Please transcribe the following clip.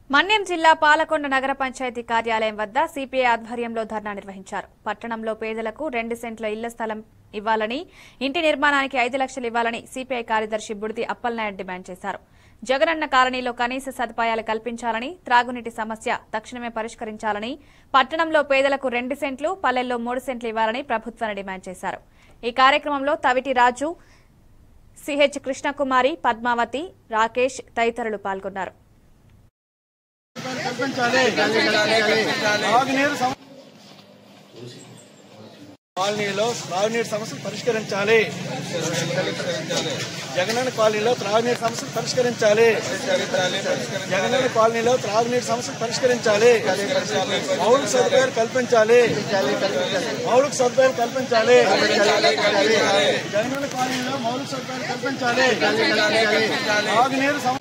మన్యం జిల్లా పాలకొండ నగర పంచాయతీ కార్యాలయం వద్ద సిపిఐ ఆధ్వర్యంలో ధర్నా నిర్వహించారు పట్టణంలో పేదలకు రెండు సెంట్ల ఇళ్ల స్థలం ఇవ్వాలని ఇంటి నిర్మాణానికి ఐదు లక్షలు ఇవ్వాలని సిపిఐ కార్యదర్శి బుడితి అప్పలనాయుడు డిమాండ్ చేశారు జగనన్న కాలనీలో కనీస సదుపాయాలు కల్పించాలని త్రాగునీటి సమస్య తక్షణమే పరిష్కరించాలని పట్టణంలో పేదలకు రెండు సెంట్లు పల్లెల్లో మూడు సెంట్లు ఇవ్వాలని ప్రభుత్వాన్ని డిమాండ్ చేశారు ఈ కార్యక్రమంలో తవిటి రాజు సిహెచ్ కృష్ణకుమారి పద్మావతి రాకేష్ తదితరులు పాల్గొన్నారు కల్పించాలి తాగునీరు సమ- కాలనీలో త్రాగునీరు సమస్యలు పరిష్కరించాలి జగనన్న కాలనీలో త్రాగునీరు సమస్యలు పరిష్కరించాలి జగనన్న కాలనీలో త్రాగునీరు సమస్యలు పరిష్కరించాలి మౌలిక సదుపాయాలు కల్పించాలి మౌలిక సదుపాయాలు కల్పించాలి జగనన్న కాలనీలో మౌలిక సదుపాయాలు కల్పించాలి తాగునీరు సమ-